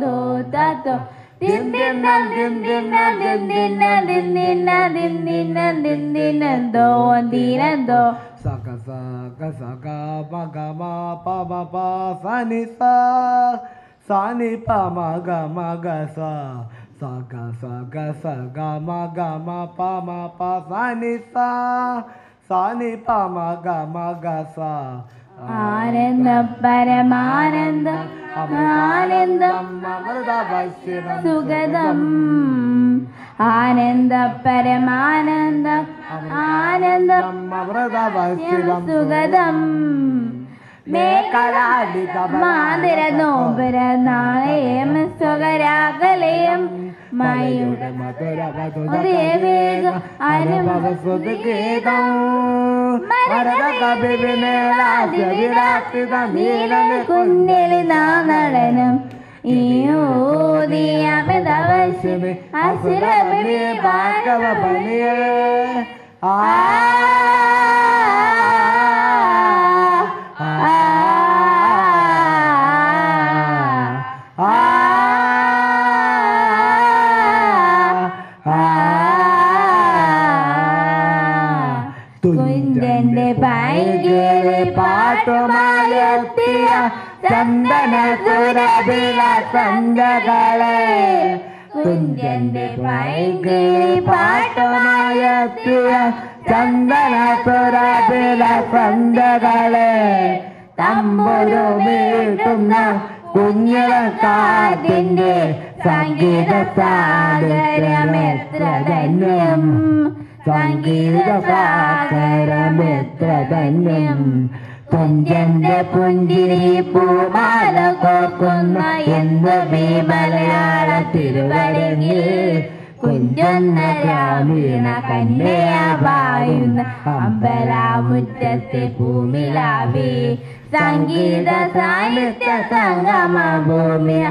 താത്തോ ദിന്ദിന ദിന്ദിന ദിന്ദിന ദിന്ദിന ദിന്ദിന ദിന്ദിനന്തോ ദിനന്തോ സക സക സക മഗ മ പ മ പ സനി സ സനി പ മഗ മഗ സ സക സക സക മഗ മ പ മ പ സനി സ സനി പ മഗ മഗ സ ആനന്ദ പരമാനന്ദം ആനന്ദം അമൃതവശ്യം സുഗതം ആനന്ദ പരമാനന്ദം ആനന്ദം അമൃതവശ്യം സുഗതം മാതിര നോപര നാളയം സ്വകരാകലയം മയുടെ ദേവേക കുഞ്ഞലി നാളനം ഈയോദിയമതവശ്യമേ അസുരമേ ഭാഗവ ആ കുഞ്ചന്റെ പൈകിളി പാട്ടുമായെത്തിയ ചന്ദന സുരഭില സന്ധ്യകളെ കുഞ്ചന്റെ പൈകിളി പാട്ടുമായെത്തിയ ചന്ദന സുരഭില സന്ധ്യകളെ തമ്പുരു വീട്ടുന്ന കുഞ്ഞിളക്കാതിന്റെ സംഗീത സാഗരമെത്ര ധന്യം സംഗീത സാഗരമെത്ര ധന്യം കുഞ്ചന്റെ പുഞ്ചിരി പൂമാല കോക്കുന്ന എന്ത് മലയാള തിരുവരങ്ങിൽ കുഞ്ചൊന്ന ഗ്രാമീണ കന്യയാവായുന്ന അമ്പലാമുറ്റത്തെ ഭൂമിലാവി സംഗീത സാഹിത്യ സംഗമ ഭൂമിയ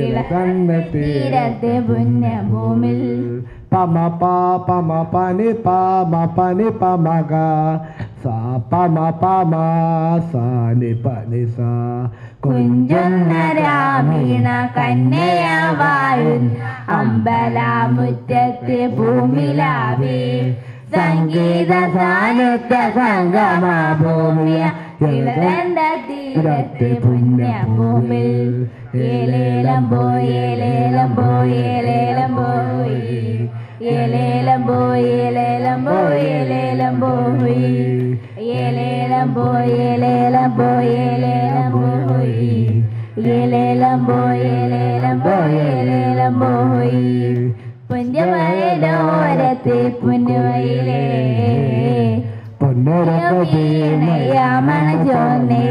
തീരത്തെ പുണ്യഭൂമിൽ പമ പ പമ പനി പമ പനി പമഗ സ പമ പമ സനി പനി സ കുഞ്ചുന്ന ഗ്രാമീണ കന്യയാവായുന്ന അമ്പലാമുറ്റത്തെ ഭൂമിലാവി സംഗീത സാഹിത്യ സംഗമ ഭൂമിയ ഇളകണ്ട തീരത്തെ പുണ്യഭൂമിൽ ഏലേലം പോയി ഏലേലം പോയി ഏലേലം പോയി ഏലേലം പോയി ഏലേലം പോയി ഏലേലം പോയി ഏലേലം പോയി ഏലേലം പോയി ഏലേലം പോയി ഏലേലം പോയി ഏലേലം പോയി ഏലേലം പോയി പുഞ്ചമലയോരത്തെ പുന്നുവയിലേ പൊന്നരക്ക യാമണ ചോന്നേ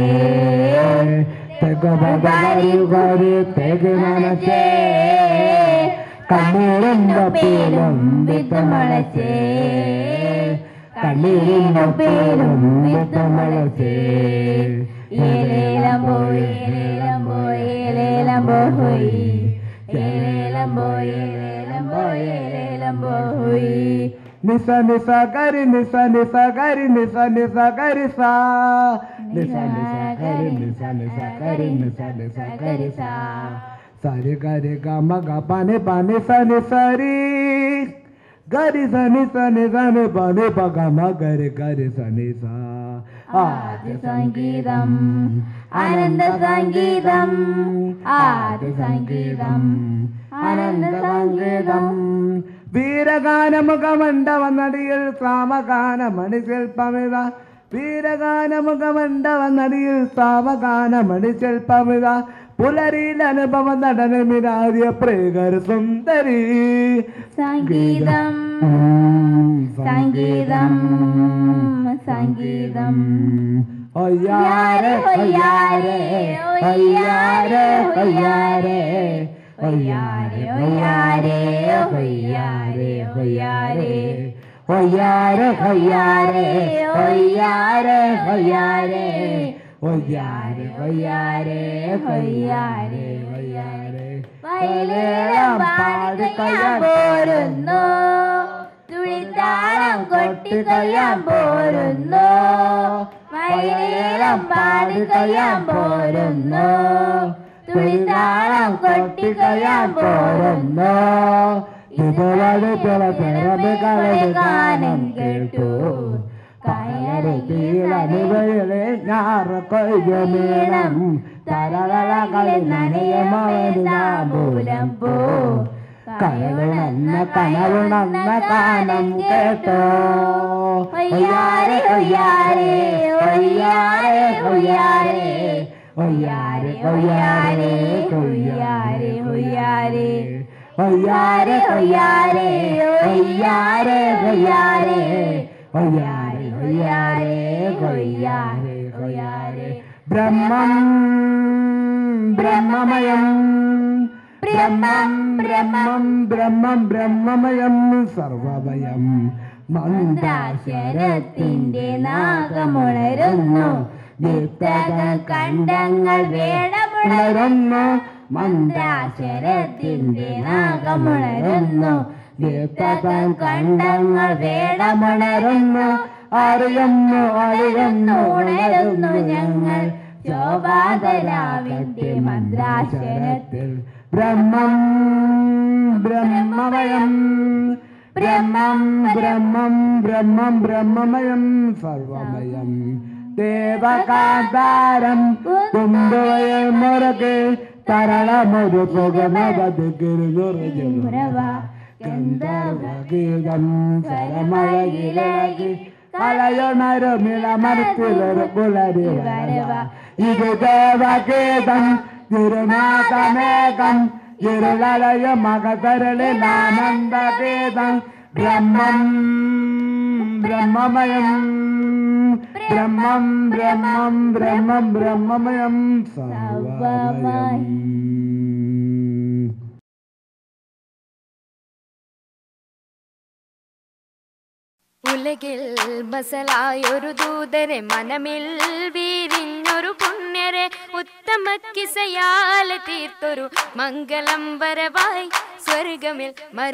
തെഗരി തെഗ് നനച്ചേ കണ്ണീരിന്റെ പേരും വിത്ത് മുളച്ചേ കണ്ണീരിന്റെ പേരും വിത്ത് മുളച്ചേ ഏലേലം പോയി ഏലേലം പോയി ഏലേലം പോയി ഏലേലം പോയി ഏലേലം പോയി ഏലേലം പോയി നിസ നിസ ഗരി നിസ നിസ ഗരി നിസ നിസ ഗരി സ നിസ നിസ ഗരി നിസ നിസ ഗരി നിസ നിസ ഗരി സ സരി ഗരി ഗ മ ഗ പ നി പ നി സ നി സരി ഗരി സ നി സ നി സ നി പ നി പ ഗ മ ഗരി ഗരി സ നി സ ആദ്യ സംഗീതം ആനന്ദ സംഗീതം ആദ്യ സംഗീതം ആനന്ദ സംഗീതം വീരഗാനമുഖമണ്ഡവന്നടിയിൽ സാമഗാനമണി ശില്പമിത വീരഗാനമുഖമണ്ഡവന്നടിയിൽ സാമഗാനമണി ശില്പമിത പുലരിയിൽ അനുഭവ നടനമിരാതിയ പ്രേകർ സുന്ദരി സംഗീതം സംഗീതം സംഗീതം ഒയ്യാരെ ഒയ്യാരെ ഒയ്യാരെ ഒയ്യാരെ ഒയ്യാരെ ഒയ്യാരെ ഒയ്യാരെ ഒയ്യാരെ ഒയ്യാരെ ഒയ്യാരെ ഒയ്യാരെ ഒയ്യാരെ ഒയ്യാരെ ഒയ്യാരെ ഒയ്യാരെ ഒയ്യാരെ വയലേലം പാടി കൊയ്യാൻ പോരുന്നു തുളിത്താളം കൊട്ടി കൊയ്യാൻ പോരുന്നു വയലേലം പാടി കൊയ്യാൻ പോരുന്നു തുളിതാളം കൊട്ടിക്കയാൻ പോരുന്നു ഇതുവഴി ചില തിരമികളുടെ ഗാനം കേട്ടു കായലിൽ തീരനിവയിലെ ഞാറ് കൊയ്തു മീണം തരകളകളിൽ നനയമൂലം പോ കയലുണന്ന കനവുണന്ന ഗാനം കേട്ടോ ഒയ്യാരെ ഒയ്യാരെ ഒയ്യാരെ ഒയ്യാരെ ഒയ്യാരെ ഒയ്യാരെ ഒയ്യാരെ ഒയ്യാരെ ഒയ്യാരെ ഒയ്യാരെ ഒയ്യാരെ ഒയ്യാരെ ഒയ്യാരെ ഒയ്യാരെ ഒയ്യാരെ ഒയ്യാരെ ബ്രഹ്മം ബ്രഹ്മമയം ബ്രഹ്മം ബ്രഹ്മം ബ്രഹ്മം ബ്രഹ്മമയം സർവമയം മന്ദാശരത്തിന്റെ നാഗമുണരുന്നു വിത്തക കണ്ടങ്ങൾ വേണമുണരുന്നു മന്ദാശരത്തിന്റെ നാഗമുണരുന്നു വിത്തക കണ്ടങ്ങൾ വേണമുണരുന്നു അറിയുന്നു ഉണരുന്നു ഉണരുന്നു ഞങ്ങൾ ശോഭാതരാവിന്റെ മന്ത്രാശരത്തിൽ ബ്രഹ്മം ബ്രഹ്മമയം ബ്രഹ്മം ബ്രഹ്മം ബ്രഹ്മം ബ്രഹ്മമയം സർവമയം ദേവകാന്താരം തുമ്പുവയെ മുറകെ തരളമൊരു പുകമതിരുന്നുറഞ്ഞു ഗന്ധർവഗീതം സ്വരമഴകിലകി കലയുണരുമിള മനസ്സിലൊരു പുലരി വരവ ഇത് ദേവഗീതം തിരുനാഥമേകം ഇരുളലയ മകതരളിലാനന്ദഗീതം ബ്രഹ്മം ബ്രഹ്മമയം ബ്രഹ്മം ബ്രഹ്മം ബ്രഹ്മം ബ്രഹ്മമയം സർവമയം ഉലകിൽ ബസലായൊരു ദൂതരെ മനമിൽ വീരിഞ്ഞൊരു പുണ്യരെ ഉത്തമ കിസയാലെ തീർത്തൊരു മംഗളം വരവായി സ്വർഗമിൽ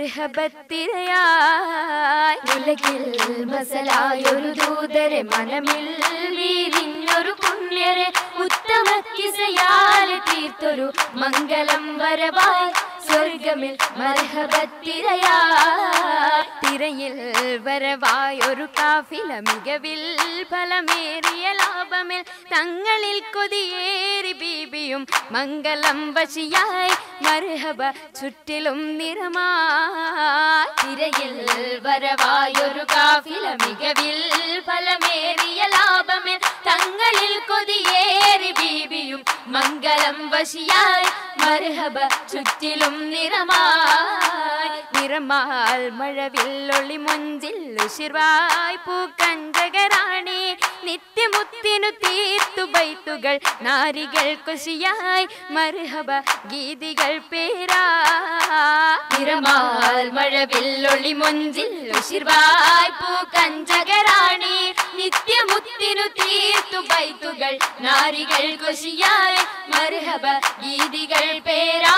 മർഹബത്തിരയായി ഉലകിൽ ബസലായൊരു ദൂതരെ മനമിൽ വീരിഞ്ഞൊരു പുണ്യരെ ഉത്തമ കിസയാലെ തീർത്തൊരു മംഗളം വരവായി സ്വർഗമിൽ മർഹബത്തിരയായി തിരയിൽ വരവായൊരു കാഫില മികവിൽ ഫലമേറിയ ലാഭമിൽ തങ്ങളിൽ കൊതിയേറി ബീബിയും മംഗളം വശിയായി മർഹബ ചുറ്റിലും നിറമായി തിരയിൽ വരവായൊരു കാഫില മികവിൽ ഫലമേറിയ ലാഭമിൽ തങ്ങളിൽ കൊതിയേറി ബീബിയും മംഗളം വശിയായി മർഹബ ചുറ്റിലും നിറമായി നിറമാൽ മഴവില്ലൊളി മുഞ്ചിൽ ഉശിർവായി പൂക്കഞ്ചകരാണി നിത്യമുത്തിനു തീർത്തു ബൈത്തുകൾ നാരികൾ കുശിയായി മർഹബ ഗീതികൾ പേരാ നിറമാൽ മഴവില്ലൊളി മുഞ്ചിൽ ഉശിർവായി പൂക്കഞ്ചകരാണി നിത്യമുത്തിനു തീർത്തു ബൈത്തുകൾ നാരികൾ കുശിയായി മർഹബ ഗീതികൾ പേരാ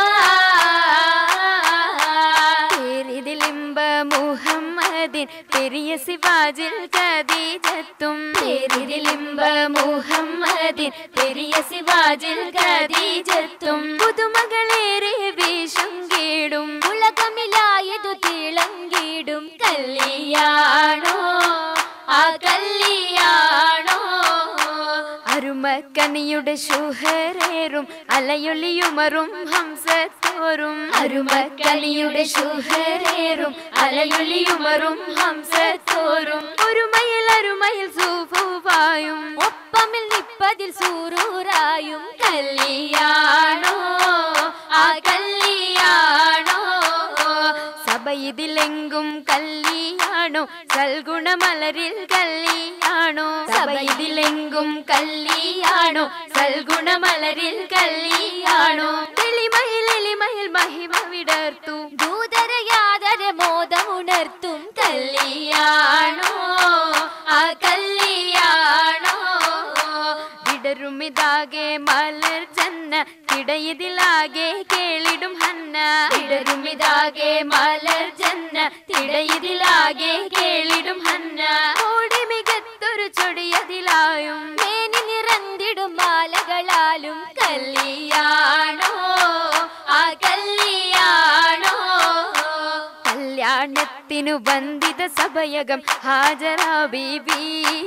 പേരിതിലിമ്പ മുഹമ്മദിൻ പെരിയ സിവാജിൽ ഖദീജത്തും പേരിതിലിമ്പ മുഹമ്മദിൻ പെരിയ സിവാജിൽ ഖദീജത്തും പുതുമകളേറെ വീശും കീടും ഉലകമിലായതു തിളങ്കിടും കല്യാണോ ആ കല്യാണോ അരുമക്കനിയുടെ ശുഹരേറും അലയൊളിയുമറും ഹംസത്തോറും അരുമക്കനിയുടെ ശുഹരേറും അലയൊളിയുമറും ഹംസത്തോറും ഒരുമയിൽ അരുമയിൽ സൂഫുവായും ഒപ്പമിൽ നിപ്പതിൽ സൂറൂറായും കല്യാണോ ആ കല്യാണോ സഭയിതിലെങ്കും കല്ലിയാണോ സൽഗുണമലരിൽ കല്ലിയാണോ സഭയിതിലെങ്കും കല്ലിയാണോ സൽഗുണമലരിൽ കല്ലിയാണോ എളിമയിൽ എളിമയിൽ മഹിമ വിടർത്തു ദൂതരയാതര മോദമുണർത്തും കല്ലിയാണോ ആ കല്ലിയാണോ വിടരുമിതാകെ മലർ ജന്ന തിടയിതിലാകെ കേളിടും ഹന്ന വിടരുമിതാകെ മലർ ജന്ന തിടയിതിലാകെ കേളിടും ഹന്ന ഓടി മികത്തൊരു ചൊടിയതിലായും മേനി നിറന്തിടും മാലകളാലും കല്ലിയാണോ ആ കല്യാണോ കല്യാണത്തിനു ബന്ധിത സഭയകം ഹാജര ബീബി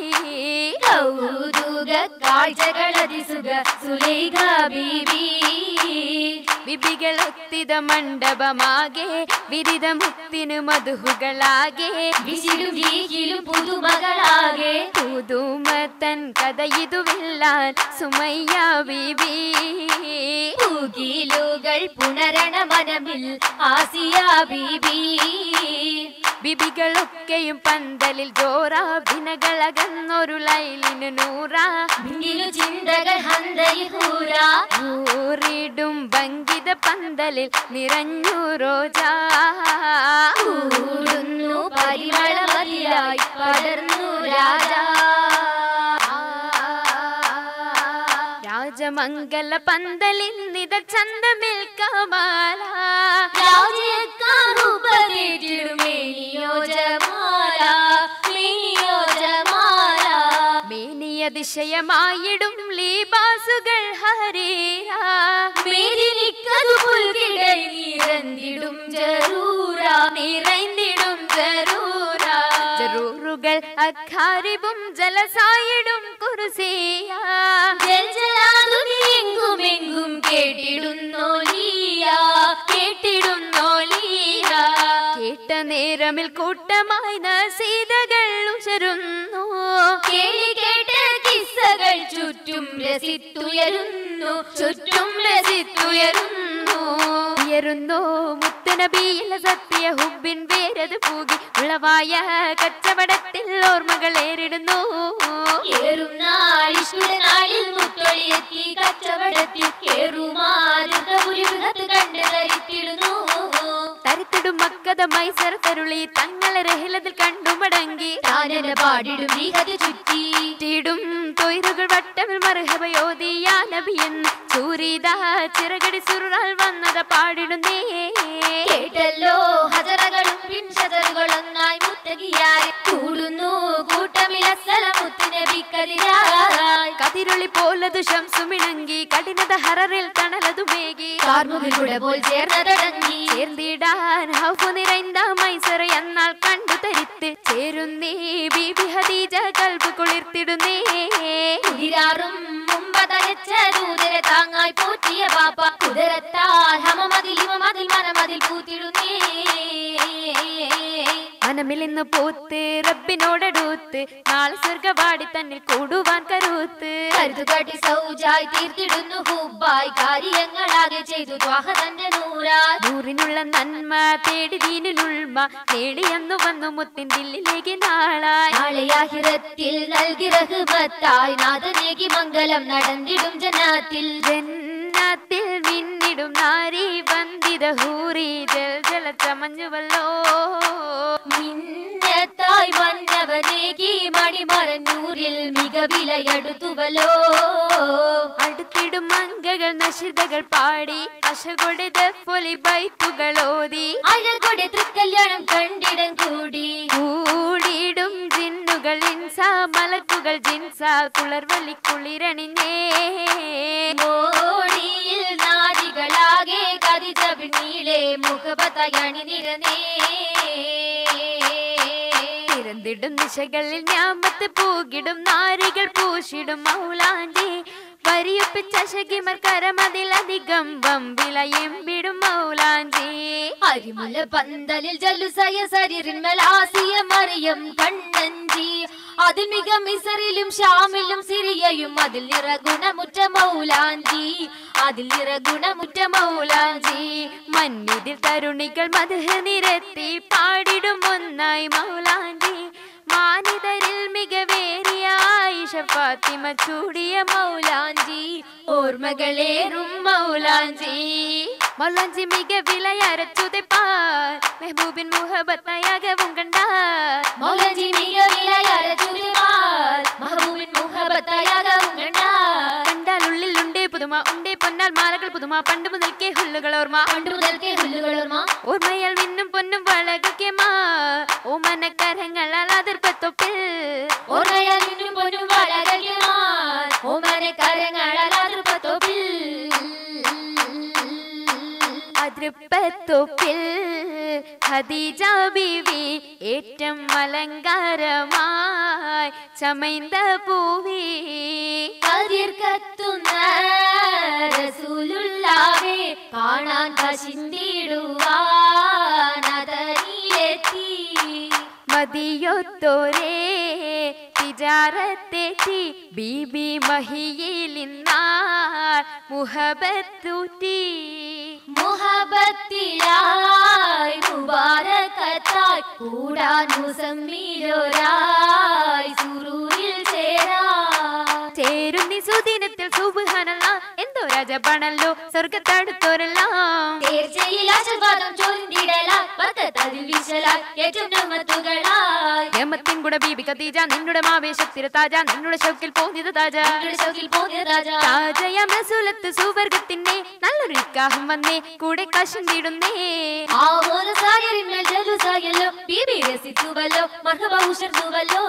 കൗതുക കാഴ്ചകളതിസുക സുലൈഖ ബീബി ബിബികളൊത്തിത മണ്ഡപമാകെ വിരിത മുത്തിനു മധുഹുകളാകെ വിശിലും വീക്കിലും പുതുമകളാകെ പുതുമത്തൻ കഥയിതുവില്ലാൻ സുമയ്യ ബീബി പൂകിലുകൾ പുണരണ മനമിൽ ആസിയ ബീബി ബിബികളൊക്കെയും പന്തലിൽ ജോറ ഭിനകളകന്നൊരു ലൈലിന് നൂറ മിന്നിലു ചിന്തകൾ ഹന്തയിഹൂര ൂറിടും ഭംഗിത പന്തലിൽ നിറഞ്ഞു റോജ കൂടുന്നു പരിമളമതിയായി പടർന്നു രാജ രാജമംഗല പന്തലിൽ നിത ചന്തമിൽ കമാല മേനിയതിശയമായിടും ലീബാസുകൾ ഹരീര നിറഞ്ഞിടും ജറൂര നിറൈന്തിടും ജറൂര ജറൂറുകൾ അഖാരിബും ജലസായിടും കുറുസിയ ജൽജലാതുമെങ്കുമെങ്കും കേട്ടിടുന്നോ ലീയ കേട്ടിടുന്നോലീര കേട്ട നേരമിൽ കൂട്ടമായി നസീതകൾ ഉശരുന്നു കേളി കേട്ട് കിസ്സകൾ ചുറ്റും രസിത്തുയരുന്നു ചുറ്റും രസിത്തുയരുന്നു ഉയരുന്നു മുത്തുനബിയിലെ സത്യ ഹുബിൻ വേരത് പൂകി ഉളവായ കച്ചവടത്തിൽ ഓർമ്മകൾ ഏറിടുന്നു ഏറും നാളിഷ്ടുടെ നാളിൽ മുത്തൊളിയെത്തി കച്ചവടത്തിൽ കേറുമാരുക ഒരു ബൃഹത്ത് കണ്ട് ധരിത്തിടുന്നു തരിത്തിടും മക്കത മൈസർ കരുളി തങ്ങളെ രഹിലതിൽ കണ്ടു മടങ്ങി താനന പാടിടും നീഹത് ചുറ്റി ചീടും തൊയ്രുകൾ വട്ടമിൽ മർഹബയോദിയ നബിയെന്ന് ചൂരിത ചിറകടി സുറാൽ വന്നത പാടിടുന്നേ കേട്ടല്ലോ ഹജറകളും പിൻഷജറുകളൊന്നായി മുത്തകിയായി കൂടുന്നു കൂട്ടമിലസല മുത്തുനബിക്കതിരായി കതിരൊളി പോലതു ശംസുമിണങ്ങി കഠിനത ഹററിൽ തണലതു മേകി കാർമുകിലൂടെ പോൽ ചേർന്നതടങ്ങി ചേർന്നിടാൻ ഹൗഫു നിറൈന്ത മൈസറ എന്നാൽ കണ്ടു തരിത്ത് ചേരുന്നേ ബീബി ഹദീജ കൽബ് കുളിർത്തിടുന്നേ കുതിരാറും മുമ്പതയച്ച ദൂതരെ താങ്ങായി പോറ്റിയ പാപ്പ കുതിരത്താൽ ഹമമതിൽ ഇമമതിൽ മനമതിൽ പൂത്തിടുന്നേ മനമിൽ ഇന്ന് പൂത്ത് റബ്ബിനോടടുത്ത് നാളെ സ്വർഗവാടി തന്നിൽ കൂടുവാൻ കരുത്ത് കരുതുകാട്ടി സൗജായി തീർത്തിടുന്നു ഹുബായി കാര്യങ്ങളാകെ ചെയ്തു ദ്വാഹ തന്റെ നൂറായി നൂറിനുള്ള നന്മ തേടി ദീനിനുൾമ നേടിയെന്നു വന്നു മുത്തിൻ ദില്ലിലേക്ക് നാളായി നാളെയാഹിരത്തിൽ നൽകി റഹ്മത്തായി നാഥനേകി മംഗലം നടന്നിടും ജനാത്തിൽ ജന്നാത്തിൽ മിന്നിടും നാരി വന്ദിത ഹൂറി ജൽ ജല ചമഞ്ഞുവല്ലോ മിന്നത്തായി വന്നവനേകി മണിമറന്നൂരിൽ മികവിലയടുത്തുവല്ലോ അടുത്തിടും മങ്കകൾ നശിതകൾ പാടി അശകൊടിത പൊലി ബൈക്കുകൾ ഓതി അഴകൊടെ തൃക്കല്യാണം കണ്ടിടം കൂടി കൂടിയിടും ജിന്നുകൾ ഇൻസ മലക്കുകൾ ജിൻസ കുളർവലി കുളിരണിഞ്ഞേ മോടിയിൽ നാരികളാകെ കതിജ പിന്നീളെ മുഖപതയണി നിരനേ തിരന്തിടും ദിശകളിൽ ഞാമത്ത് പൂകിടും നാരികൾ പൂശിടും മൗലാഞ്ചി വരിയൊപ്പിച്ച ശകിമർ കരമതിലധികം വമ്പിളയെമ്പിടും മൗലാഞ്ചി അരിമുല പന്തലിൽ ജലുസയ സരിറിന്മലാസിയ മറിയം കണ്ണഞ്ചി അതിൽ മിക മിസറിലും ഷാമിലും സിറിയയും അതിൽ നിറഗുണമുറ്റ മൗലാഞ്ചി അതിൽ നിറഗുണമുറ്റ മൗലാഞ്ചി മന്നിതിൽ തരുണികൾ മധുഹ നിരത്തി പാടിടും ഒന്നായി മൗലാഞ്ചി മാനിതരിൽ മികവേറിയ ആയിഷ ഫാത്തിമ ചൂടിയ മൗലാഞ്ചി ഓർമ്മകളേറും മൗലാഞ്ചി മൗലാഞ്ചി മികവിലയരച്ചുതപ്പാൽ മെഹബൂബിൻ മുഹബത്തയാകവും കണ്ടാൽ മൗലാഞ്ചി മികവിലയര ചുരുവാൽ മഹബൂബിൻ മുഹബത്തയാകവും കണ്ടാൽ കണ്ടാൽ ഉള്ളിലുണ്ടേ പുതുമ ഉണ്ടേ പൊന്നാൽ മാലകൾ പുതുമ പണ്ട് മുതൽക്കേ ഹുല്ലുകൾ ഓർമ്മ പണ്ടു മുതൽക്കേ ഹുല്ലുകളോർമ്മ ഓർമ്മയാൽ മിന്നും പൊന്നും വളകൊക്കെ മാ ഓമന കരങ്ങളാൽ അതിർപ്പത്തൊപ്പിൽ ഓർമ്മയാൽ മിന്നും പൊന്നും വളരകിമാൻ ഓമന കരങ്ങളാൽ അതിർപ്പത്തൊപ്പിൽ തൃപ്പത്തൊപ്പിൽ ഖദീജ ബീവി ഏറ്റം അലങ്കാരമായി ചമൈന്ത പൂവി കതിർ കത്തുന്ന റസൂലുള്ളാവേ കാണാൻ കശിന്തിടുവാൻ അതനിലെത്തി മതിയൊത്തോരേ തിജാറത്തെത്തി ബീബി മഹിയിലിന്നാൾ മുഹബത്തൂറ്റി മുഹബത്തിലായി മുബാരക്കത്തായി കൂടാൻ മുസമ്മിലൊരായി സുറൂരിൽ ചേരാ ചേരുന്നി സുദിനത്തിൽ സുബാനല്ല എന്തോ രാജപാണല്ലോ സ്വർഗത്തടുത്തോരെല്ലാം തീർച്ചയിൽ ആശീർവാദം ചോദിടലായി പത്തതിൽ വിശലായി ഏറ്റവും നമ്മത്തുകളായി യമത്തിൻ കൂടെ ബീബി ഖദീജ നിന്നുടെ മാവേശത്തിര താജ നിന്നുടെ ഷൗക്കിൽ പോന്നിത് താജ നിങ്ങളുടെ ശോകിൽ പോന്നിയ രാജാ താജയം റസൂലത്ത് സുവർഗത്തിന്റെ നല്ലൊരു ഇക്കാഹം വന്നേ കൂടെ കശുന്തിടുന്നേ ആ ഒരു സാഗരിന്മേൽ ജലുസായല്ലോ ബീബി രസിച്ചുവല്ലോ മർഹബ ഉഷർന്നുവല്ലോ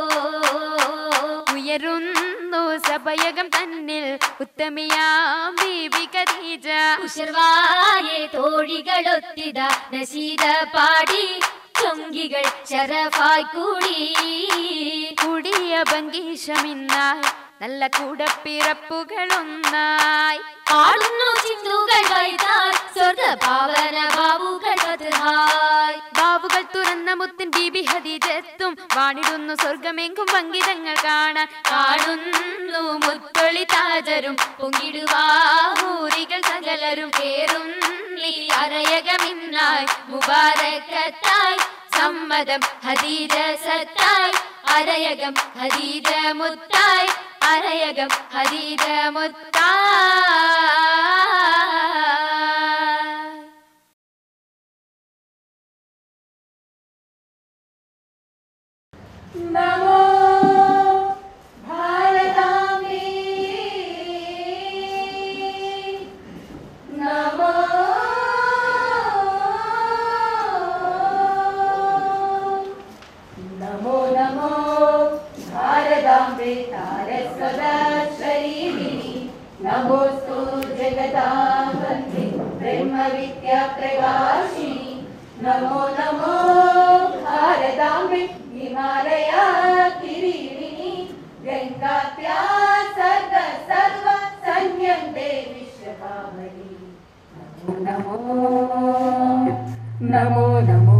ഉയരുന്നു സഭയകം തന്നിൽ ഉത്തമിയാം ബീബി ഖദീജ ഉഷർവായെ തോഴികളൊത്തിത നശീത പാടി ചൊങ്കികൾ ശരഫായി കൂടി കൂടിയ ഭംഗീഷമിന്നായി നല്ല കൂടപ്പിറപ്പുകളൊന്നായി പാടുന്നു ചിന്തുകൾ വൈതാൽ സ്വർഗ പാവന ബാബുകൾ പതുഹായ് ബാബുകൾ തുറന്ന മുത്തൻ ബീബി ഹദീജത്തും വാണിടുന്നു സ്വർഗമെങ്കും പങ്കിതങ്ങൾ കാണാൻ കാണുന്നു മുത്തൊളി താജരും പൊങ്കിടുവാഹൂരികൾ സകലരും കേറും നീ അരയകമിന്നായി മുബാരക്കത്തായി സമ്മതം ഹദീജ സത്തായി അരയകം ഹദീജ മുത്തായി അരയകം ഹദീജ മുത്തായി നമോ ഭാരതാംബേ നമോ നമോ നമോ ഭാരതാംബേ താരസ്വദാ ശരീരിണി നമോസ്തു ജഗതാവന്തി ബ്രഹ്മവിദ്യാ പ്രകാശിനി നമോ നമോ ഭാരതാംബേ ഹിമാലയ കിരീടിനി ഗംഗാത്യാ സർവ സർവ സന്യന്തേ വിശ്വകാമനി നമോ നമോ നമോ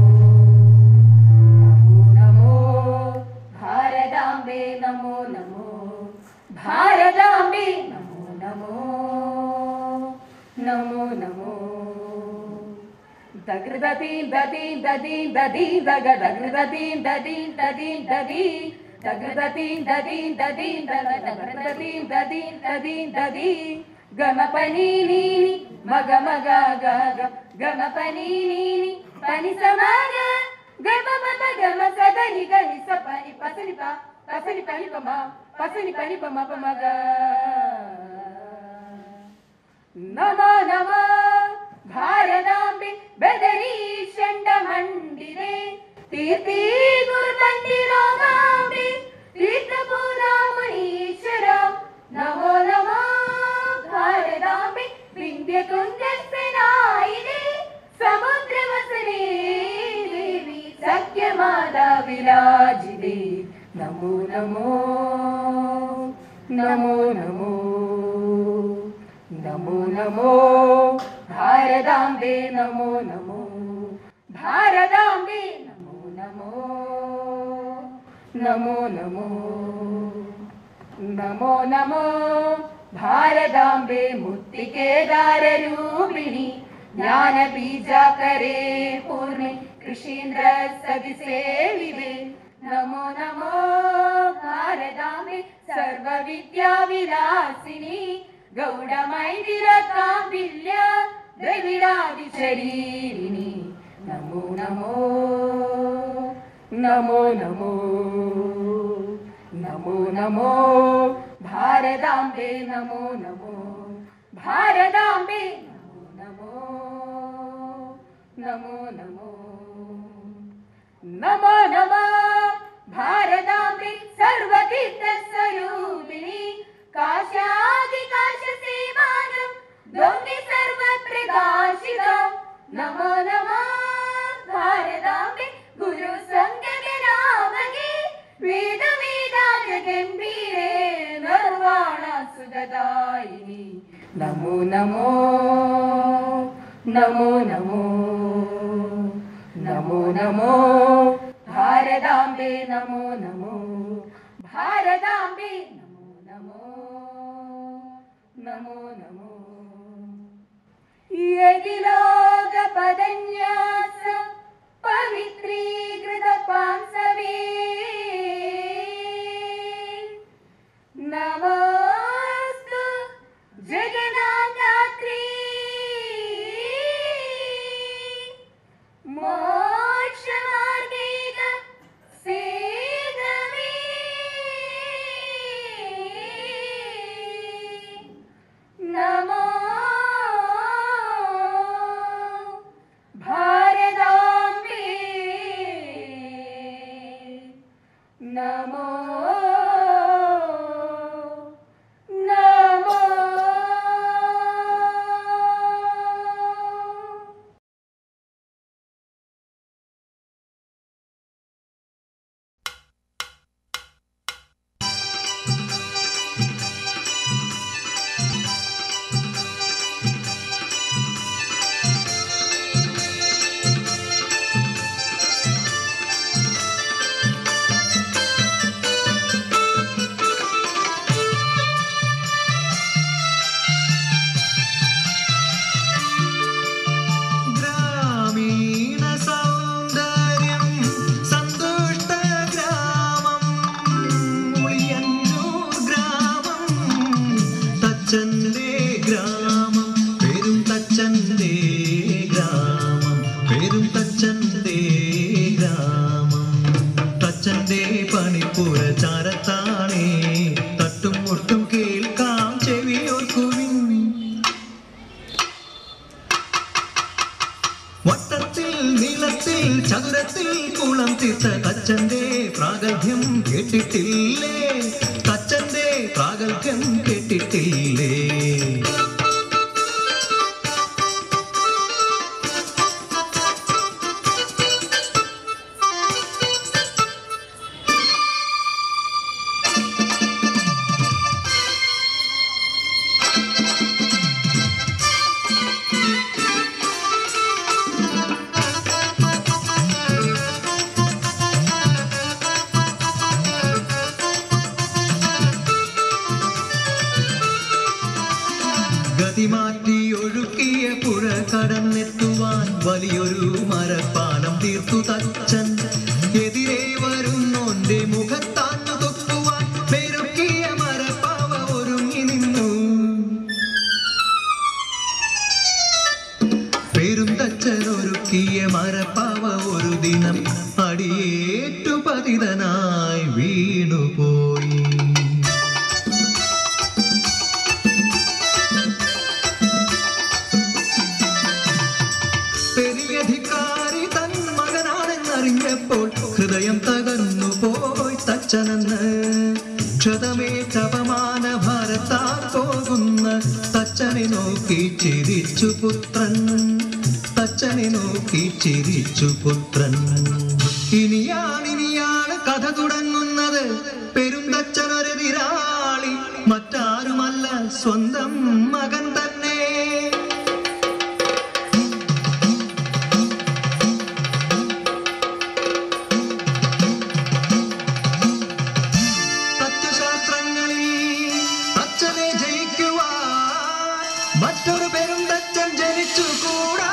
നമോ ഭാരതാംബേ നമോ നമോ ഭാരതാംബേ നമോ നമോ നമോ നമോ ദഗൃദീം ദദീം ദദീം ദദീം ദഗ ദഗൃദീം ദദീം ദദീം ദദീ ദഗൃദീം ദദീം ദദീം ദഗ ദഗൃദീം ദദീം ദദീം ദദീ ഗമപനി നീനി മഗ മഗ ഗ ഗ ഗമപനി നീനി പനി സമാഗ ഗമ മമ ഗമ സദനി ഗനി സപനി പസനി പ പസനി പനി പമ പസനി പനി പമ പമ ഗ നമോ നമോ ഭാരതാംബെ ബദരീ ഷണ്ട മണ്ഡിരേ തീർത്ഥീ ഗുരുമന്ദിരോഗാംബെ തീർത്ഥപൂരാമണീശ്വര നമോ നമോ ഭാരതാംബെ വിന്ധ്യകുഞ്ചനായിരേ സമുദ്രവസനേ ദേവി സഖ്യമാതാ വിരാജിതേ നമോ നമോ നമോ നമോ നമോ നമോ ഭാരതാംബേ നമോ നമോ ഭാരതാംബേ നമോ നമോ നമോ നമോ നമോ നമോ ഭാരതാംബേ മുത്തികേദാരൂപിണി ജ്ഞാന ബീജാകരേ പൂർണി കൃഷീന്ദ്ര സവിസേവിവേ നമോ നമോ ഭാരതാംബേ സർവവിദ്യാവിലാസിനി ഗൗഡമൈതിരകാമ്പില്യ ദ്രവിഡാദി ശരീരിണി നമോ നമോ നമോ നമോ നമോ നമോ ഭാരതാംബേ നമോ നമോ ഭാരതാംബേ നമോ നമോ നമോ നമോ നമോ ഭാരതാംബേ സർവതീർത്ഥ സ്വരൂപിണി കാശാദികാശ സേവാനം ദ്വന്ദ്വി സർവപ്രദ കാശിക നമോ നമോ ഭാരതാംബെ ഗുരു സംഗരാമകി വേദ വേദാന്ത ഗംഭീരേ നിർവാണ സുഖദായിനി നമോ നമോ നമോ നമോ നമോ നമോ ഭാരതാംബെ നമോ നമോ ഭാരതാംബെ നമോ നമോ നമോ നമോ യതിലോക പദന്യാസ പവിത്രീകൃത പാംസവേ നമോസ്തു ജഗന്നാഥാത്രീ മോക്ഷമാർഗേക സേതമേ നമോ ഭാരതാംബേ നമോ നമോ ഗ്രാമീണ സൗന്ദര്യം സന്തുഷ്ട ഗ്രാമം ഉളിയന്നൂർ ഗ്രാമം തച്ചന്റെ ഗ്രാമം പേരും തച്ചന്റെ ഗ്രാമം പേരും തച്ചന്റെ ഗ്രാമം തച്ചന്റെ പണിപ്പുര ചാരത്താണേ തട്ടും മുട്ടും കേൾക്കാം ചെവിയോർക്കുവിൻ വട്ടത്തിൽ നീളത്തിൽ ചതുരത്തിൽ കുളം തീർത്ത തച്ചന്റെ പ്രാഗൽഭ്യം കേട്ടിട്ടില്ലേ തച്ചന്റെ പ്രാഗൽഭ്യം കേട്ടിട്ടില്ലേ ഗതിമാറ്റി ഒഴുക്കിയ പുഴ കടന്നെത്തുവാൻ വലിയൊരു മരപ്പാലം തീർത്തു തച്ചൻ എതിരെ വരുന്നോന്റെ മുഖത്താന്നു തൊക്കുവാൻ പെരുക്കിയ മരപ്പാവ ഒരുങ്ങി നിന്നു പേരും തച്ചൻ ഒരുക്കിയ മരപ്പാവ ഒരു ദിനം അടിയേറ്റു പതിതനായി വീണുപോയി പെരിയധികാരി തൻ മകനാണെന്നറിഞ്ഞപ്പോൾ ഹൃദയം തകർന്നു പോയി തച്ചനെന്ന് ക്ഷതമേറ്റ അപമാന ഭാരത്താൽ പോകുന്ന തച്ചനെ നോക്കി ചിരിച്ചു പുത്രൻ തച്ചനെ നോക്കി ചിരിച്ചു പുത്രൻ ഇനിയാണ് ഇനിയാണ് കഥ തുടങ്ങുന്നത് പെരുന്തച്ചനൊരെതിരാളി മറ്റാരുമല്ല സ്വന്തം മകൻ തന്നെ തത്വശാസ്ത്രങ്ങളിൽ അച്ഛനെ ജയിക്കുവാൻ മറ്റൊരു പേരും തച്ചൻ ജനിച്ചുകൂടാ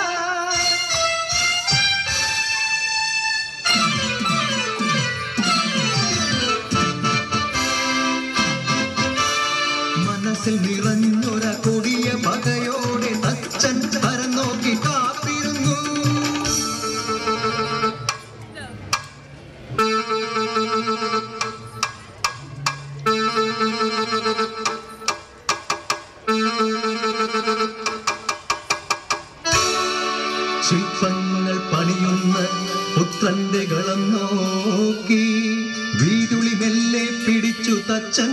മനസ്സിൽ നിറഞ്ഞൊര കൊടിയ പകയോടെ തച്ചൻ പരം നോക്കി കാത്തിരുന്നു ശില്പങ്ങൾ പണിയുന്ന പുത്രന്റെ കളം നോക്കി വീതുളി മെല്ലെ പിടിച്ചു തച്ചൻ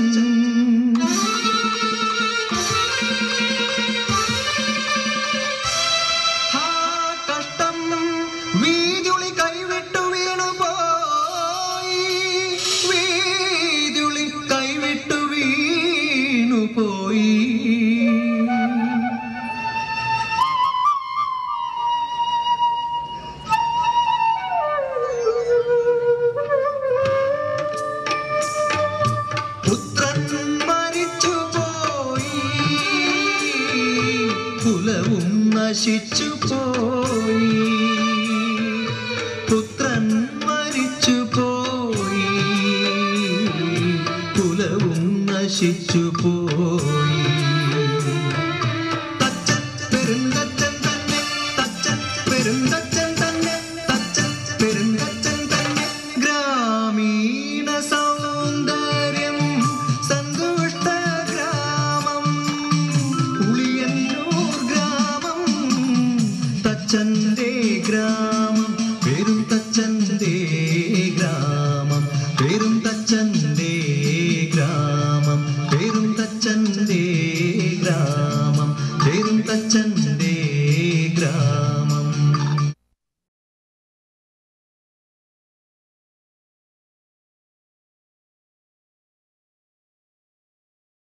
നശിച്ചു പോയി പുത്രൻ മരിച്ചു പോയി കുലവും നശിച്ചു പോയി തച്ചൻ പെരുന്തച്ചൻ തന്നെ തച്ചൻ പെരുന്തച്ചൻ